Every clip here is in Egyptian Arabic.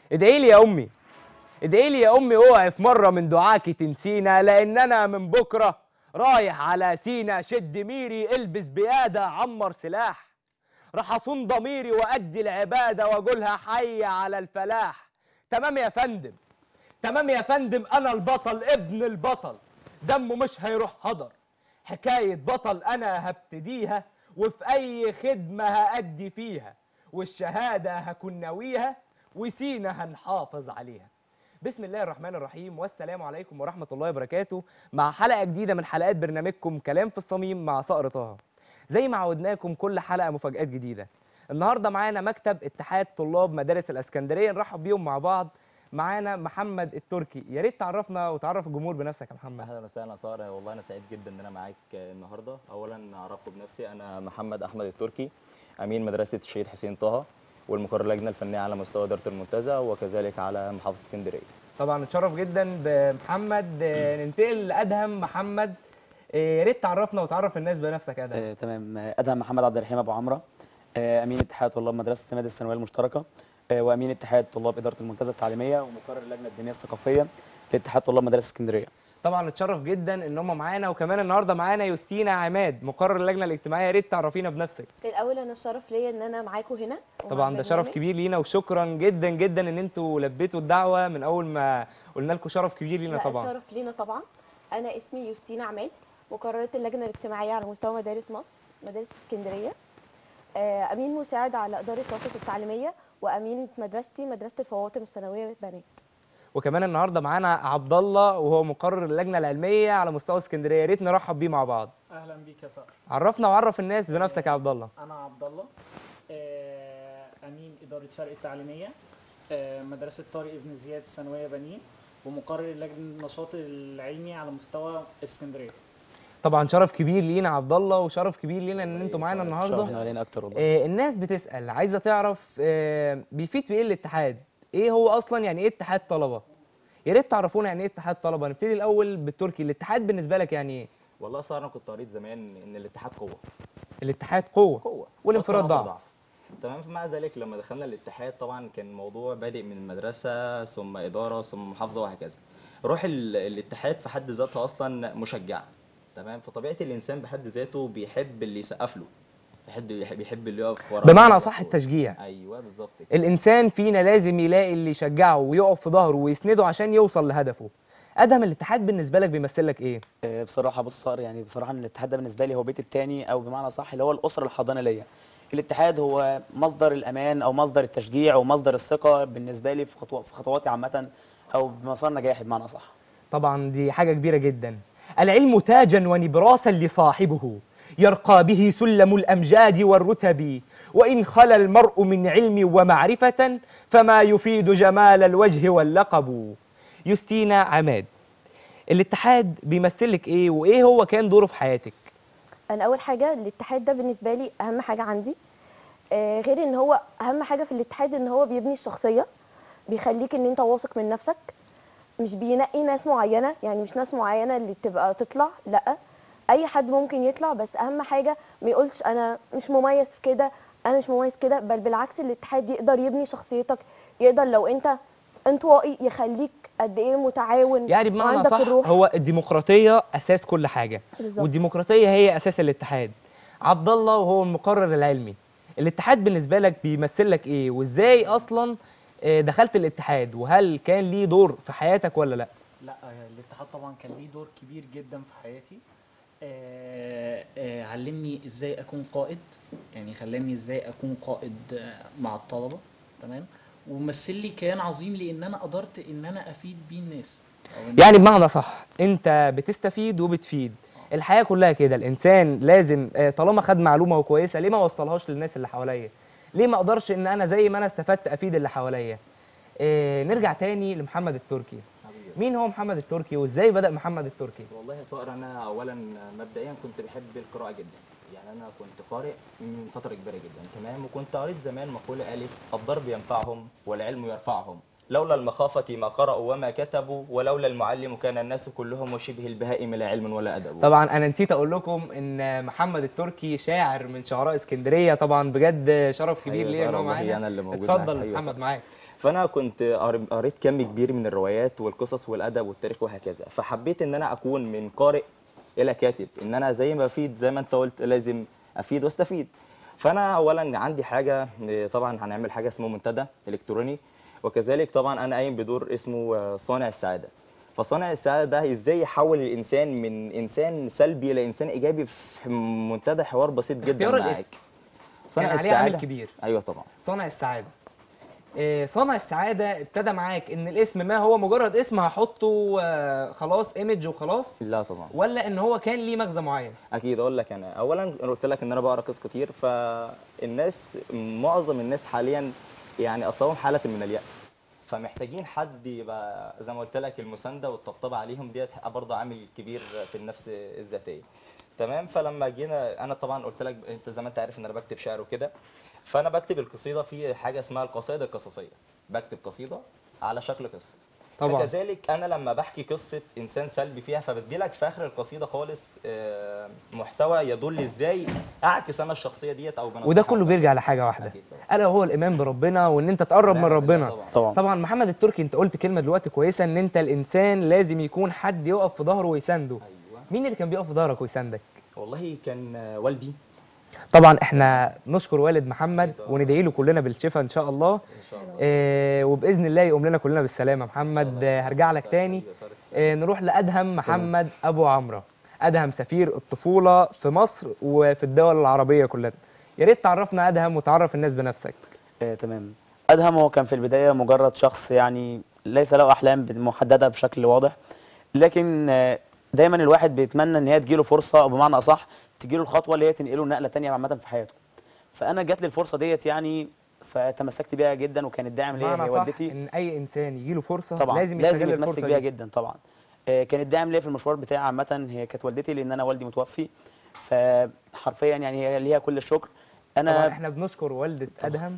ادعي لي يا امي ادعي لي يا امي اوعي في مره من دعاكي تنسينا لان انا من بكره رايح على سينا شد ميري البس بياده عمر سلاح راح اصون ضميري وادي العباده واقولها حي على الفلاح تمام يا فندم تمام يا فندم انا البطل ابن البطل دمه مش هيروح هدر حكايه بطل انا هبتديها وفي اي خدمه هادي فيها والشهاده هكون ناويها وسينا هنحافظ عليها بسم الله الرحمن الرحيم والسلام عليكم ورحمه الله وبركاته مع حلقه جديده من حلقات برنامجكم كلام في الصميم مع صقر طه زي ما عودناكم كل حلقه مفاجات جديده النهارده معانا مكتب اتحاد طلاب مدارس الاسكندريه نرحب بيهم مع بعض معانا محمد التركي يا ريت تعرفنا وتعرف الجمهور بنفسك يا محمد اهلا وسهلا يا ساره والله انا سعيد جدا ان انا معاك النهارده اولا اعرفكم بنفسي انا محمد احمد التركي امين مدرسه الشهيد حسين طه والمقرر اللجنه الفنيه على مستوى اداره المنتزه وكذلك على محافظه اسكندريه طبعا اتشرف جدا بمحمد آه، ننتقل لادهم محمد آه، يا ريت تعرفنا وتعرف الناس بنفسك ادهم آه، تمام آه، ادهم محمد عبد الرحيم ابو عمره آه، امين اتحاد طلاب مدرسه السماد الثانويه المشتركه آه، وامين اتحاد طلاب اداره المنتزه التعليميه ومقرر اللجنه الدينيه الثقافيه لاتحاد طلاب مدارس اسكندريه طبعا اتشرف جدا ان هم معانا وكمان النهارده معانا يوستينا عماد مقرر اللجنه الاجتماعيه يا ريت تعرفينا بنفسك الاول انا الشرف ليا ان انا معاكم هنا ومع طبعا ده شرف البرنامج. كبير لينا وشكرا جدا جدا ان انتوا لبيتوا الدعوه من اول ما قلنا لكم شرف كبير لينا لا طبعا الشرف لينا طبعا انا اسمي يوستينا عماد مقررة اللجنه الاجتماعيه على مستوى مدارس مصر مدارس اسكندريه آه، امين مساعد على اداره الوسط التعليميه وامين مدرستي مدرسه الفواطم الثانويه بنات وكمان النهارده معانا عبد الله وهو مقرر اللجنه العلميه على مستوى اسكندريه يا ريت نرحب بيه مع بعض اهلا بيك يا سار عرفنا وعرف الناس بنفسك يا عبد الله انا عبد الله آه، امين اداره شرق التعليميه آه، مدرسه طارق ابن زياد الثانويه بنين ومقرر لجنه النشاط العلمي على مستوى اسكندريه طبعا شرف كبير لينا عبد الله وشرف كبير لينا ان انتوا معانا شرفنا النهارده علينا اكتر والله آه الناس بتسال عايزه تعرف آه بيفيد في ايه الاتحاد ايه هو اصلا يعني ايه اتحاد طلبه يا ريت تعرفونا يعني ايه اتحاد طلبه نبتدي الاول بالتركي الاتحاد بالنسبه لك يعني ايه والله يا ساره انا كنت قريت زمان ان الاتحاد قوه الاتحاد قوه قوه والانفراد والتناقض ضعف. تمام فمع ذلك لما دخلنا الاتحاد طبعا كان الموضوع بادئ من المدرسه ثم اداره ثم محافظه وهكذا روح ال- الاتحاد في حد ذاتها اصلا مشجعه تمام فطبيعه الانسان بحد ذاته بيحب اللي يسقف له بيحب بيحب اللي يقف وراه بمعنى صح التشجيع ايوه بالظبط كده الانسان فينا لازم يلاقي اللي يشجعه ويقف في ظهره ويسنده عشان يوصل لهدفه ادهم الاتحاد بالنسبه لك بيمثل لك ايه آه، بصراحه بص صار يعني بصراحه ان الاتحاد ده بالنسبه لي هو بيتي التاني او بمعنى صح اللي هو الاسره الحاضنه ليا الاتحاد هو مصدر الامان او مصدر التشجيع ومصدر الثقه بالنسبه لي في خطوة في خطواتي عامه او بمسار نجاحي بمعنى صح طبعا دي حاجة كبيرة جدا العلم تاجا ونبراسا لصاحبه يرقى به سلم الأمجاد والرتب وإن خلا المرء من علم ومعرفة فما يفيد جمال الوجه واللقب يستينا عماد الاتحاد بيمثلك ايه وايه هو كان دوره في حياتك انا اول حاجه الاتحاد ده بالنسبه لي اهم حاجه عندي آه، غير ان هو اهم حاجه في الاتحاد ان هو بيبني الشخصيه بيخليك ان انت واثق من نفسك مش بينقي ناس معينه يعني مش ناس معينه اللي تبقى تطلع لا اي حد ممكن يطلع بس اهم حاجه ما يقولش انا مش مميز في كده انا مش مميز كده بل بالعكس الاتحاد يقدر يبني شخصيتك يقدر لو انت انطوائي يخليك قد ايه متعاون يعني بمعنى وعندك صح الروح. هو الديمقراطية أساس كل حاجة بالظبط. والديمقراطية هي أساس الاتحاد عبد الله وهو المقرر العلمي الاتحاد بالنسبة لك بيمثل لك إيه وإزاي أصلا آه، دخلت الاتحاد وهل كان ليه دور في حياتك ولا لا لا آه، الاتحاد طبعا كان ليه دور كبير جدا في حياتي آه، آه، علمني ازاي اكون قائد يعني خلاني ازاي اكون قائد آه، مع الطلبه تمام ومثل لي كيان عظيم لان انا قدرت ان انا افيد بيه الناس أو إن يعني بمعنى صح أنت بتستفيد وبتفيد الحياة كلها كده الإنسان لازم آه، طالما خد معلومة كويسة ليه ما وصلهاش للناس اللي حواليا ليه ما أقدرش إن أنا زي ما أنا استفدت أفيد اللي حواليا آه، نرجع تاني لمحمد التركي حبيبي. مين هو محمد التركي وازاي بدأ محمد التركي؟ والله يا صقر انا اولا مبدئيا كنت بحب القراءه جدا يعني انا كنت قارئ من فتره كبيره جدا تمام وكنت قريت زمان مقوله قالت الضرب ينفعهم والعلم يرفعهم لولا المخافة ما قرأوا وما كتبوا ولولا المعلم كان الناس كلهم وشبه البهائم لا علم ولا أدب طبعا انا نسيت اقول لكم ان محمد التركي شاعر من شعراء اسكندريه طبعا بجد شرف كبير أيوة ليا ان هو والله معانا أنا اللي موجود اتفضل معاك. أيوة محمد صح. معاك فانا كنت قر- قريت كم كبير من الروايات والقصص والادب والتاريخ وهكذا فحبيت ان انا اكون من قارئ الى كاتب ان انا زي ما افيد زي ما انت قلت لازم افيد واستفيد فانا اولا عندي حاجه طبعا هنعمل حاجه اسمه منتدى الكتروني وكذلك طبعا انا قايم بدور اسمه آه، صانع السعاده فصانع السعاده ده ازاي يحول الانسان من انسان سلبي لانسان ايجابي في منتدى حوار بسيط جدا اختيار معاك الاسم صانع كان عليه عامل السعادة- كبير. ايوه طبعا صانع السعاده آه، صانع السعاده ابتدى معاك ان الاسم ما هو مجرد اسم هحطه آه، خلاص ايمج وخلاص لا طبعا ولا ان هو كان ليه مغزى معين اكيد اقول لك انا اولا انا قلت لك ان انا بقرا قصص كتير فالناس معظم الناس حاليا يعني اصابهم حاله من الياس فمحتاجين حد يبقى زي ما قلت لك المسانده والطبطبه عليهم ديت برضه عامل كبير في النفس الذاتيه تمام فلما جينا انا طبعا قلت لك انت زي ما انت عارف ان انا بكتب شعر وكده فانا بكتب القصيده في حاجه اسمها القصائد القصصيه بكتب قصيده على شكل قصه طبعاً. فكذلك انا لما بحكي قصه انسان سلبي فيها فبدي لك في اخر القصيده خالص آه، محتوى يدل ازاي اعكس انا الشخصيه ديت او بنصحها وده كله بيرجع لحاجه واحده أكيد طبعاً. الا وهو الايمان بربنا وان انت تقرب من نعم بالله ربنا طبعاً. طبعا طبعا محمد التركي انت قلت كلمه دلوقتي كويسه ان انت الانسان لازم يكون حد يقف في ظهره ويسانده ايوه مين اللي كان بيقف في ظهرك ويساندك والله كان آه، والدي طبعا احنا نشكر والد محمد طبعاً. وندعي له كلنا بالشفاء ان شاء الله ان شاء الله آه وباذن الله يقوم لنا كلنا بالسلامه إن شاء محمد الله. آه هرجع لك سعادة تاني قلبي وسعادة آه نروح لادهم محمد ابو عمرو ادهم سفير الطفوله في مصر وفي الدول العربيه كلها يا ريت تعرفنا ادهم وتعرف الناس بنفسك آه، تمام ادهم هو كان في البدايه مجرد شخص يعني ليس له احلام محدده بشكل واضح لكن آه، دايما الواحد بيتمنى ان هي تجيله فرصه او بمعنى اصح تجيله الخطوه اللي هي تنقله نقله تانية عامه في حياته فانا جات لي الفرصه ديت يعني فتمسكت بيها جدا وكانت داعم ليا بمعنى هي صح والدتي ان اي انسان يجي له فرصه طبعا لازم لازم, يستغل يتمسك الفرصه بيها دي جدا طبعا آه، كانت داعم ليا في المشوار بتاعي عامه هي كانت والدتي لان انا والدي متوفي فحرفيا يعني هي ليها كل الشكر طبعا انا احنا بنشكر والده ادهم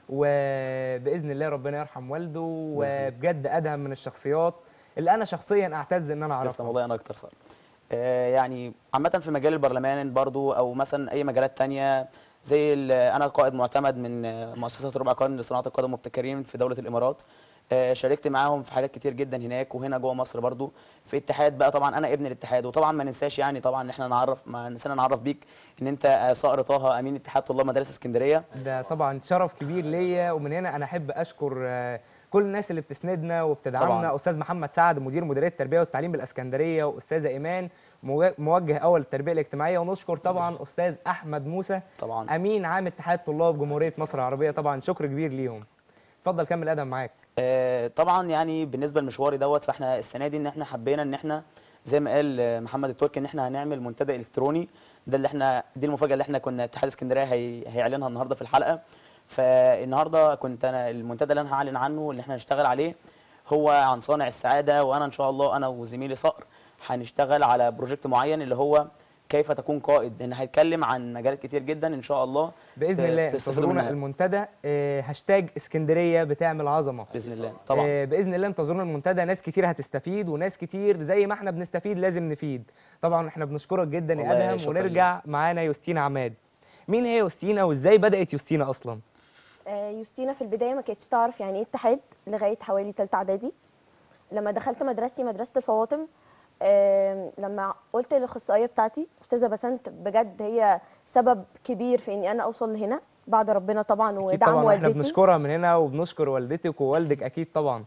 وباذن الله ربنا يرحم والده وبجد ادهم من الشخصيات اللي انا شخصيا اعتز ان انا تسلم اعرفها والله انا اكتر صار آه، يعني عامة في مجال البرلمان برضو او مثلا اي مجالات تانية زي ال- انا قائد معتمد من آه، مؤسسة ربع قرن لصناعة القادة المبتكرين في دولة الامارات آه، شاركت معاهم في حاجات كتير جدا هناك وهنا جوه مصر برضو في اتحاد بقى طبعا انا ابن الاتحاد وطبعا ما ننساش يعني طبعا ان احنا نعرف ما نسينا نعرف بيك ان انت آه، صقر طه امين اتحاد طلاب مدارس اسكندريه ده طبعا شرف كبير ليا ومن هنا انا احب اشكر آه، كل الناس اللي بتسندنا وبتدعمنا طبعاً. استاذ محمد سعد مدير مديريه التربيه والتعليم بالاسكندريه واستاذه ايمان مو- موجه اول التربيه الاجتماعيه ونشكر طبعا استاذ احمد موسى طبعا امين عام اتحاد طلاب جمهوريه مصر العربيه طبعا شكر كبير ليهم اتفضل كمل ادم معاك آه، طبعا يعني بالنسبه لمشواري دوت فاحنا السنه دي ان احنا حبينا ان احنا زي ما قال آه، محمد التركي ان احنا هنعمل منتدى الكتروني ده اللي احنا دي المفاجاه اللي احنا كنا اتحاد اسكندريه هي هيعلنها النهارده في الحلقه فالنهارده كنت انا المنتدى اللي انا هعلن عنه اللي احنا هنشتغل عليه هو عن صانع السعاده وانا ان شاء الله انا وزميلي صقر هنشتغل على بروجكت معين اللي هو كيف تكون قائد لان هيتكلم عن مجالات كتير جدا ان شاء الله باذن ت- الله تستفيدوا انتظرونا منها. المنتدى آه، هاشتاج اسكندريه بتعمل عظمه باذن الله طبعا آه، باذن الله انتظرونا المنتدى ناس كتير هتستفيد وناس كتير زي ما احنا بنستفيد لازم نفيد طبعا احنا بنشكرك جدا والله يا ادهم شكراً ونرجع معانا يوستينا عماد مين هي يوستينا وازاي بدات يوستينا اصلا آه، يوستينا في البدايه ما كانتش تعرف يعني ايه اتحاد لغايه حوالي ثالثه اعدادي لما دخلت مدرستي مدرسه الفواطم آم، لما قلت للاخصائيه بتاعتي استاذه بسنت بجد هي سبب كبير في اني انا اوصل لهنا بعد ربنا طبعا اكيد ودعم طبعا احنا والدتي بنشكرها من هنا وبنشكر والدتك ووالدك اكيد طبعا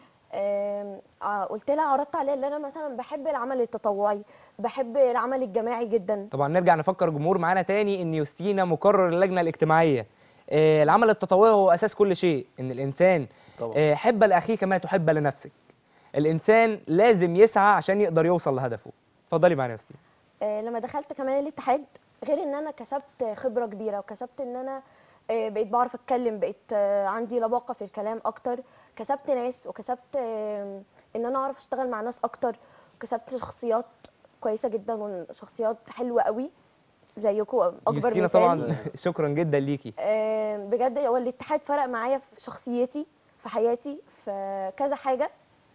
آم، آه، قلت لها عرضت عليها ان انا مثلا بحب العمل التطوعي بحب العمل الجماعي جدا طبعا نرجع نفكر الجمهور معانا تاني ان يوستينا مقرر اللجنه الاجتماعيه آه، العمل التطوعي هو اساس كل شيء ان الانسان طبعا. آه، حب لاخيك ما تحب لنفسك الانسان لازم يسعى عشان يقدر يوصل لهدفه اتفضلي معانا يا يوستينا آه، لما دخلت كمان الاتحاد غير ان انا كسبت خبره كبيره وكسبت ان انا آه، بقيت بعرف اتكلم بقيت آه، عندي لباقه في الكلام اكتر كسبت ناس وكسبت آه، ان انا اعرف اشتغل مع ناس اكتر وكسبت شخصيات كويسه جدا وشخصيات حلوه قوي زيكم اكبر يوستينا مثال طبعا شكرا جدا ليكي آه، بجد هو الاتحاد فرق معايا في شخصيتي في حياتي في كذا حاجه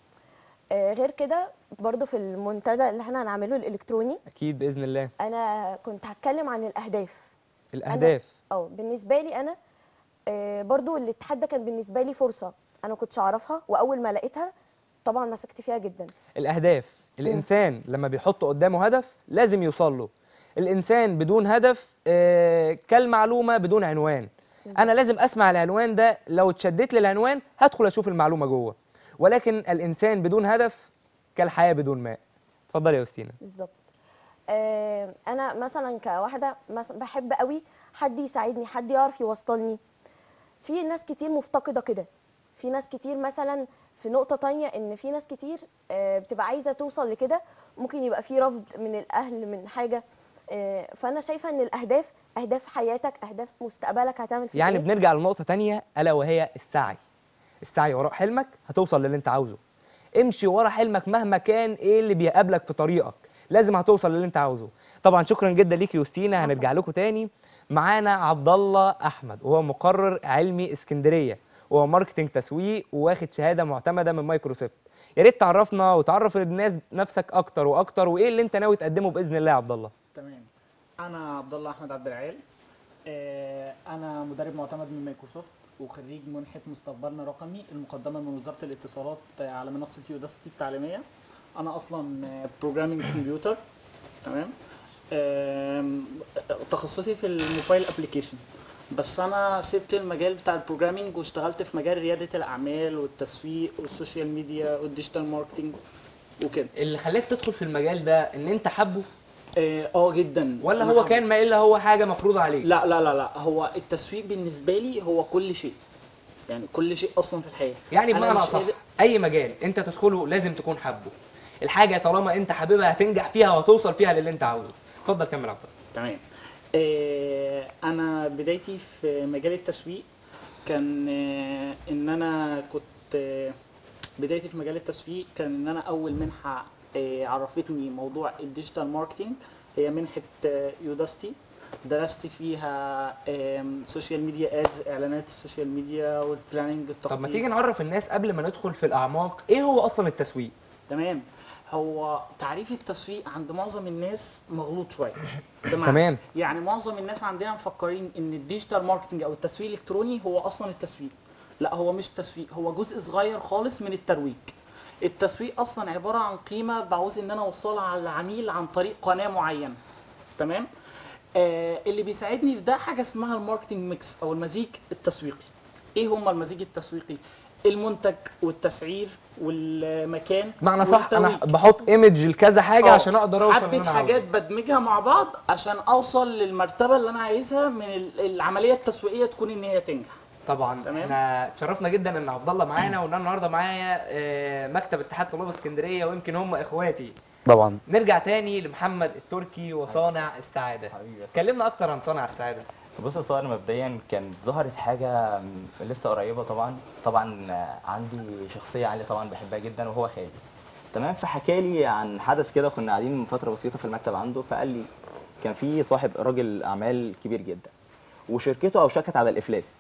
آه، غير كده برضو في المنتدى اللي احنا هنعمله الالكتروني اكيد باذن الله انا كنت هتكلم عن الاهداف الاهداف اه بالنسبه لي انا آه، برضو الاتحاد ده كان بالنسبه لي فرصه انا كنتش اعرفها واول ما لقيتها طبعا مسكت فيها جدا الاهداف الانسان لما بيحط قدامه هدف لازم يوصل له الانسان بدون هدف آه، كالمعلومه بدون عنوان انا لازم اسمع العنوان ده لو اتشدت للعنوان هدخل اشوف المعلومه جوه ولكن الانسان بدون هدف كالحياه بدون ماء اتفضلي يا وستينا بالظبط آه انا مثلا كواحده مثلا بحب قوي حد يساعدني حد يعرف يوصلني في ناس كتير مفتقده كده في ناس كتير مثلا في نقطه تانية ان في ناس كتير آه بتبقى عايزه توصل لكده ممكن يبقى في رفض من الاهل من حاجه آه فانا شايفه ان الاهداف اهداف حياتك اهداف مستقبلك هتعمل فيه يعني إيه. بنرجع لنقطه تانية الا وهي السعي السعي وراء حلمك هتوصل للي انت عاوزه امشي ورا حلمك مهما كان ايه اللي بيقابلك في طريقك لازم هتوصل للي انت عاوزه طبعا شكرا جدا ليكي يوستينا هنرجع لكم تاني معانا عبد الله احمد وهو مقرر علمي اسكندريه وهو ماركتنج تسويق وواخد شهاده معتمده من مايكروسوفت يا ريت تعرفنا وتعرف الناس نفسك اكتر واكتر وايه اللي انت ناوي تقدمه باذن الله يا عبد الله تمام انا عبد الله احمد عبد العال آه، انا مدرب معتمد من مايكروسوفت وخريج منحه مستقبلنا الرقمي المقدمه من وزاره الاتصالات آه، على منصه يوداستي التعليميه انا اصلا بروجرامينج كمبيوتر تمام آم، تخصصي في الموبايل ابلكيشن بس انا سبت المجال بتاع البروجرامينج واشتغلت في مجال رياده الاعمال والتسويق والسوشيال ميديا والديجيتال ماركتنج وكده اللي خلاك تدخل في المجال ده ان انت حبه اه آه، جدا ولا أنا هو حابب- كان ما الا هو حاجه مفروضه عليك لا لا لا لا هو التسويق بالنسبه لي هو كل شيء يعني كل شيء اصلا في الحياه يعني أنا بمعنى مش صح قادر- اي مجال انت تدخله لازم تكون حابه الحاجه طالما انت حاببها هتنجح فيها وهتوصل فيها للي انت عاوزه اتفضل كمل عبد الله تمام آه انا بدايتي في مجال التسويق كان آه ان انا كنت آه بدايتي في مجال التسويق كان ان انا اول منحه آه عرفتني موضوع الديجيتال ماركتينج هي منحه آه يوداستي درست فيها آم، سوشيال ميديا ادز اعلانات السوشيال ميديا والبلاننج التخطيط طب ما تيجي نعرف الناس قبل ما ندخل في الاعماق ايه هو اصلا التسويق تمام هو تعريف التسويق عند معظم الناس مغلوط شويه بمعنى تمام. يعني معظم الناس عندنا مفكرين ان الديجيتال ماركتنج او التسويق الالكتروني هو اصلا التسويق لا هو مش تسويق هو جزء صغير خالص من الترويج التسويق اصلا عباره عن قيمه بعوز ان انا اوصلها على العميل عن طريق قناه معينه تمام آه اللي بيساعدني في ده حاجه اسمها الماركتنج ميكس او المزيج التسويقي ايه هما المزيج التسويقي المنتج والتسعير والمكان معنى صح انا والترويج. بحط ايمج لكذا حاجه آه، عشان اقدر اوصل اللي حبه انا حاجات عاوزه بدمجها مع بعض عشان اوصل للمرتبه اللي انا عايزها من ال- العمليه التسويقيه تكون ان هي تنجح طبعا تمام. احنا اتشرفنا جدا ان عبد الله معانا وان انا النهارده معايا آه، مكتب اتحاد طلاب اسكندريه ويمكن هم اخواتي طبعا نرجع تاني لمحمد التركي وصانع السعاده حبيبي يا كلمنا اكتر عن صانع السعاده بص يا صار مبدئيا كانت ظهرت حاجه م- لسه قريبه طبعا طبعا آه، عندي شخصيه عاليه طبعا بحبها جدا وهو خالي تمام فحكى لي عن حدث كده كنا قاعدين من فتره بسيطه في المكتب عنده فقال لي كان في صاحب راجل اعمال كبير جدا وشركته اوشكت على الافلاس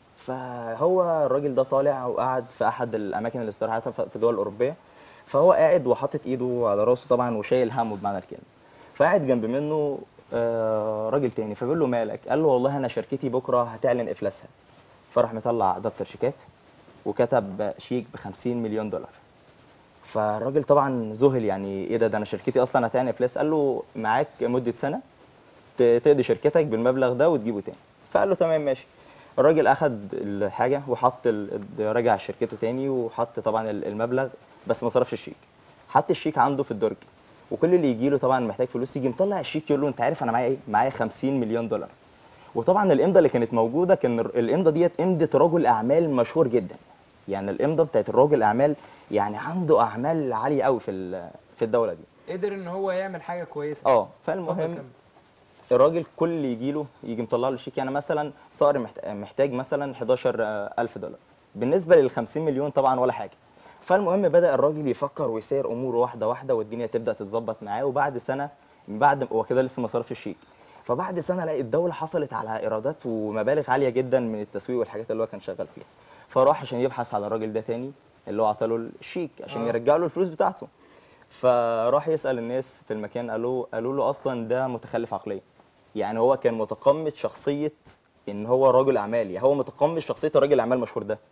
فهو الراجل ده طالع وقعد في احد الاماكن الاستراحات في الدول الاوروبيه فهو قاعد وحاطط ايده على راسه طبعا وشايل همه بمعنى الكلمه فقاعد جنب منه آه، راجل تاني فبيقول له مالك قال له والله انا شركتي بكره هتعلن افلاسها فراح مطلع دفتر شيكات وكتب شيك ب 50 مليون دولار فالراجل طبعا ذهل يعني ايه ده ده انا شركتي اصلا هتعلن افلاس قال له معاك مده سنه ت- تقضي شركتك بالمبلغ ده وتجيبه تاني فقال له تمام ماشي الراجل اخد الحاجه وحط ال- رجع شركته تاني وحط طبعا ال- المبلغ بس ما صرفش الشيك حط الشيك عنده في الدرج وكل اللي يجي له طبعا محتاج فلوس يجي مطلع الشيك يقول له انت عارف انا معايا ايه معايا 50 مليون دولار وطبعا الامضه اللي كانت موجوده كان الر- الامضه ديت امضه رجل اعمال مشهور جدا يعني الامضه بتاعت الراجل اعمال يعني عنده اعمال عاليه قوي في ال- في الدوله دي قدر ان هو يعمل حاجه كويسه اه اتفضل فالمهم كمل. الراجل كل اللي يجي له يجي مطلع له شيك يعني مثلا صار محت- محتاج مثلا 11000 دولار بالنسبه لل 50 مليون طبعا ولا حاجه فالمهم بدا الراجل يفكر ويسير اموره واحده واحده والدنيا تبدا تتظبط معاه وبعد سنه من بعد هو كده لسه ما صرفش الشيك فبعد سنه لقى الدوله حصلت على ايرادات ومبالغ عاليه جدا من التسويق والحاجات اللي هو كان شغال فيها فراح عشان يبحث على الراجل ده تاني اللي هو عطاله الشيك عشان آه. يرجع له الفلوس بتاعته فراح يسال الناس في المكان قالوا قالوا له اصلا ده متخلف عقليا يعني هو كان متقمص شخصيه ان هو رجل اعمال يعني هو متقمص شخصيه الراجل الاعمال المشهور ده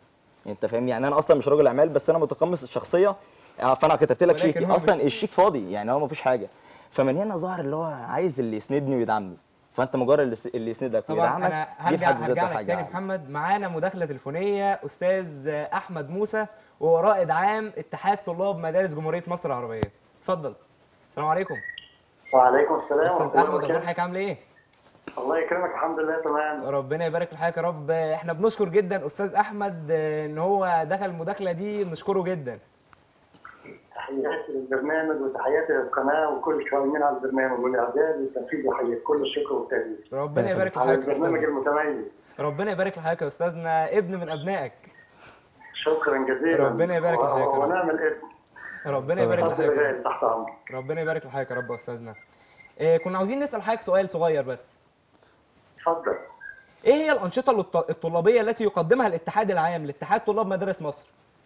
انت فاهمني يعني انا اصلا مش راجل اعمال بس انا متقمص الشخصيه آه، فانا كتبت لك ولكن شيكي هو اصلا مش- الشيك فاضي يعني هو مفيش حاجه فمن هنا ظهر اللي هو عايز اللي يسندني ويدعمني فانت مجرد اللي يس- اللي يسندك طبعا ويدعمك انا دي في هرجع حد ذاتها هرجع لك حاجه تاني يعني. محمد معانا مداخله تليفونيه استاذ احمد موسى وهو رائد عام اتحاد طلاب مدارس جمهوريه مصر العربيه اتفضل السلام عليكم وعليكم السلام استاذ ورحمة الله احمد اخبار وبركاته. حضرتك عامل ايه الله يكرمك الحمد لله تمام ربنا يبارك في حضرتك يا رب احنا بنشكر جدا استاذ احمد آه، ان هو دخل المداخله دي نشكره جدا تحياتي للبرنامج وتحياتي للقناه وكل القائمين على البرنامج والاعداد والتنفيذ يحيي كل الشكر والتقدير ربنا يبارك في على حضرتك يا البرنامج استاذ المتميز ربنا يبارك في حضرتك يا استاذنا ابن من ابنائك شكرا جزيلا ربنا يبارك في حضرتك يا رب. ونعم الابن ربنا يبارك في فضل حضرتك يا رب. غالي تحت امرك ربنا يبارك في حضرتك يا رب يا استاذنا إيه كنا عاوزين نسال حضرتك سؤال صغير بس اتفضل ايه هي الانشطه الط- الطلابيه التي يقدمها الاتحاد العام لاتحاد طلاب مدارس مصر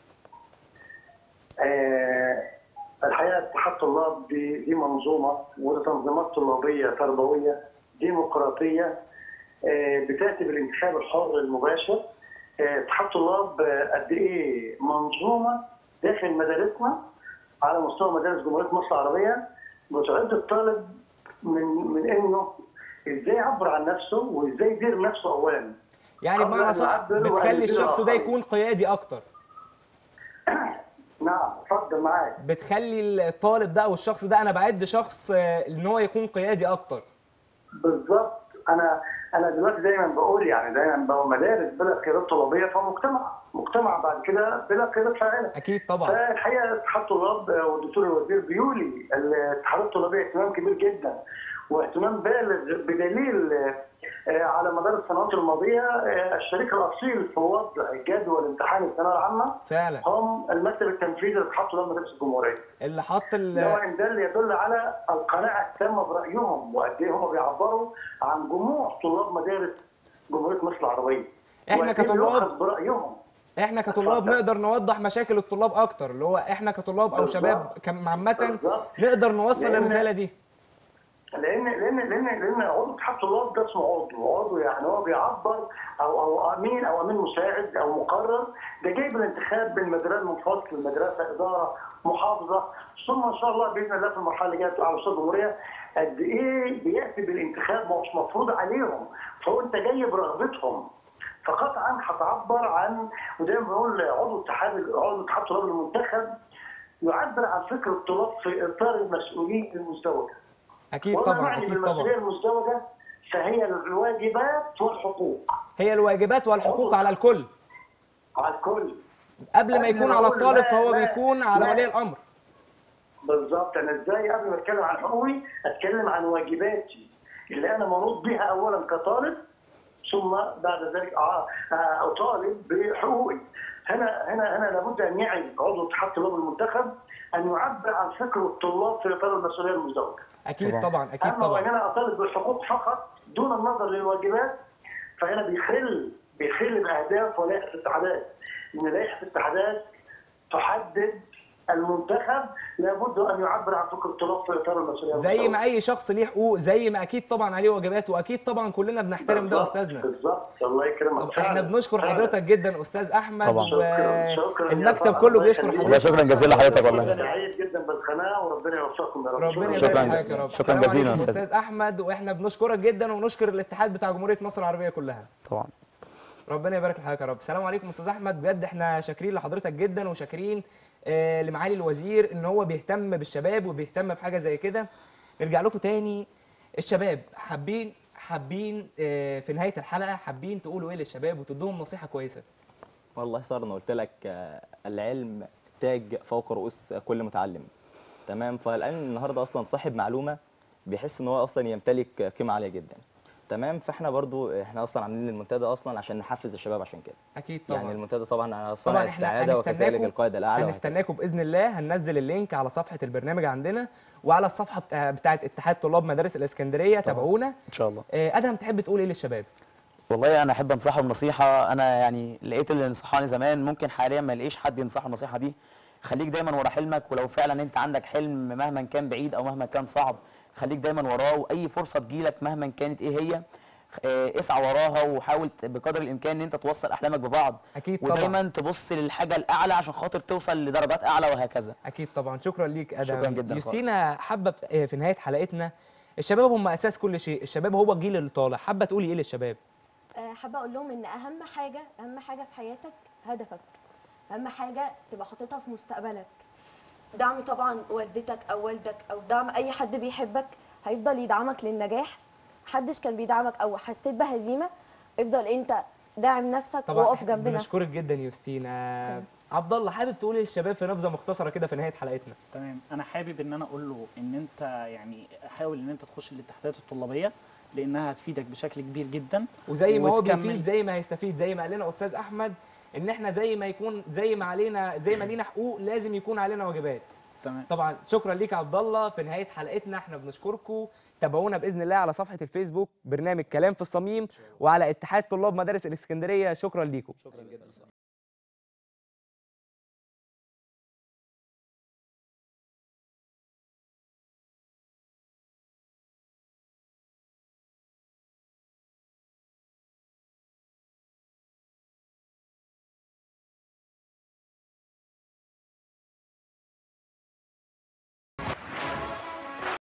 آه الحقيقه اتحاد طلاب دي دي منظومه وتنظيمات طلابيه تربويه ديمقراطيه آه بتاتي بالانتخاب الحر المباشر آه، اتحاد طلاب آه، قد ايه منظومه داخل مدارسنا على مستوى مدارس جمهوريه مصر العربيه بتعد الطالب من من انه ازاي يعبر عن نفسه وازاي يدير نفسه اولا يعني قبل بمعنى أن صح يعبر وأن بتخلي يدير الشخص ده الآخرين. يكون قيادي اكتر نعم اتفضل معاك بتخلي الطالب ده او الشخص ده انا بعد شخص آه، ان هو يكون قيادي اكتر بالظبط انا انا دلوقتي دايما بقول يعني دايما بقول مدارس بلا قيادات طلابيه فمجتمع مجتمع بعد كده بلا قيادات فاعله اكيد طبعا فالحقيقه اتحاد طلاب والدكتور الوزير بيولي الاتحادات الطلابيه اهتمام كبير جدا واهتمام بالغ بدليل آه، على مدار السنوات الماضيه آه، الشريك الاصيل في وضع جدول امتحان الثانويه العامه فعلا هم المكتب التنفيذي لاتحاد طلاب مدارس الجمهوريه. اللي حط ال- ده ان ده اللي يدل على القناعه التامه برايهم وقد ايه هم بيعبروا عن جموع طلاب مدارس جمهوريه مصر العربيه. إحنا وقد إيه كطلاب بيؤخذ برايهم احنا كطلاب اتفضل. نقدر نوضح مشاكل الطلاب اكتر اللي هو احنا كطلاب او بالظبط. شباب كم- عامه بالظبط. نقدر نوصل لأن- الرساله دي لان لان لان لان عضو اتحاد طلاب ده اسمه عضو عضو يعني هو بيعبر او او امين او امين مساعد او مقرر ده جاي بالانتخاب من مدرسه منفصل المدرسه اداره محافظه ثم ان شاء الله باذن الله في المرحله اللي جايه على مستوى الجمهوريه قد ايه بياتي بالانتخاب مش مفروض عليهم فهو انت جاي برغبتهم فقطعا هتعبر عن ودايما بنقول عضو اتحاد عضو اتحاد طلاب المنتخب يعبر عن فكر الطلاب في اطار المسؤوليه المزدوجه اكيد وما طبعا معني اكيد بالمسؤوليه طبعا المزدوجه فهي الواجبات والحقوق هي الواجبات والحقوق على الكل على الكل قبل ما قبل يكون ما على أقول الطالب لا- فهو لا- بيكون على لا. ولي الامر بالظبط انا ازاي قبل ما اتكلم عن حقوقي اتكلم عن واجباتي اللي انا منوط بها اولا كطالب ثم بعد ذلك آه، آه، اطالب بحقوقي هنا هنا هنا لابد ان يعي عضو اتحاد طلاب المنتخب ان يعبر عن فكر الطلاب في اطار المسؤوليه المزدوجه اكيد طبعا اكيد اما وان طبعا انا اطالب بالحقوق فقط دون النظر للواجبات فهنا بيخل بيخل باهداف ولائحه الاتحادات ان لائحه الاتحادات تحدد المنتخب لابد ان يعبر عن فكر الطلاب في اطار المسؤوليه زي المزدوجة. ما اي شخص ليه حقوق زي ما اكيد طبعا عليه واجبات واكيد طبعا كلنا بنحترم ده يا بالظبط، استاذنا بالظبط الله يكرمك طب احنا فعلا، بنشكر فعلا. حضرتك جدا استاذ احمد طبعا. شكراً، شكراً يا والمكتب طبعا، كله الله بيشكر يخليك. حضرتك والله شكراً جزيلا لحضرتك والله. أنا سعيد جدا بالقناه وربنا يوفقكم يا رب ربنا شكراً يبارك جزيلاً. فيك يا رب شكراً السلام جزيلاً عليكم أستاذ. استاذ احمد واحنا بنشكرك جدا ونشكر الاتحاد بتاع جمهوريه مصر العربيه كلها طبعا ربنا يبارك لحضرتك يا رب السلام عليكم استاذ احمد بجد احنا شاكرين لحضرتك جدا وشاكرين آه لمعالي الوزير ان هو بيهتم بالشباب وبيهتم بحاجه زي كده نرجع لكم تاني الشباب حابين حابين آه في نهايه الحلقه حابين تقولوا ايه للشباب وتدوهم نصيحه كويسه والله صار انا قلت لك آه، العلم تاج فوق رؤوس كل متعلم تمام فالان النهارده اصلا صاحب معلومه بيحس ان هو اصلا يمتلك قيمه عاليه جدا تمام فاحنا برضو احنا اصلا عاملين المنتدى اصلا عشان نحفز الشباب عشان كده اكيد طبعا يعني المنتدى طبعا على صانع طبعا احنا السعاده وكذلك هنستناكم- القائد الاعلى وهكذا. هنستناكم باذن الله هننزل اللينك على صفحه البرنامج عندنا وعلى الصفحه بتاع بتاعه اتحاد طلاب مدارس الاسكندريه تابعونا ان شاء الله آه ادهم تحب تقول ايه للشباب والله انا احب انصحهم نصيحه انا يعني لقيت اللي نصحاني زمان ممكن حاليا ما الاقيش حد ينصحه النصيحه دي خليك دايما ورا حلمك ولو فعلا انت عندك حلم مهما كان بعيد او مهما كان صعب خليك دايما وراه واي فرصه تجيلك مهما كانت ايه هي آه، اسعى وراها وحاول ت- بقدر الامكان ان انت توصل احلامك ببعض اكيد طبعا ودايما تبص للحاجه الاعلى عشان خاطر توصل لدرجات اعلى وهكذا اكيد طبعا شكرا ليك ادم شكراً جداً يوستينا حابه في في نهايه حلقتنا الشباب هم اساس كل شيء الشباب هو الجيل اللي طالع حابه تقولي ايه للشباب آه، حابه اقول لهم ان اهم حاجه اهم حاجه في حياتك هدفك اهم حاجه تبقى حاططها في مستقبلك دعم طبعا والدتك او والدك او دعم اي حد بيحبك هيفضل يدعمك للنجاح محدش كان بيدعمك او حسيت بهزيمه افضل انت داعم نفسك طبعا وقف إحنا جنبنا بنشكرك جدا يوستينا عبد الله حابب تقولي للشباب في نبذه مختصره كده في نهايه حلقتنا تمام انا حابب ان انا اقول له ان انت يعني حاول ان انت تخش الاتحادات الطلابيه لانها هتفيدك بشكل كبير جدا وزي ما هو وتكمل. بيفيد زي ما هيستفيد زي ما قال لنا استاذ احمد ان احنا زي ما يكون زي ما علينا زي ما لينا حقوق لازم يكون علينا واجبات تمام طبعا شكرا ليك يا عبد الله في نهايه حلقتنا احنا بنشكركم تابعونا باذن الله على صفحه الفيسبوك برنامج كلام في الصميم وعلى اتحاد طلاب مدارس الاسكندريه شكرا ليكم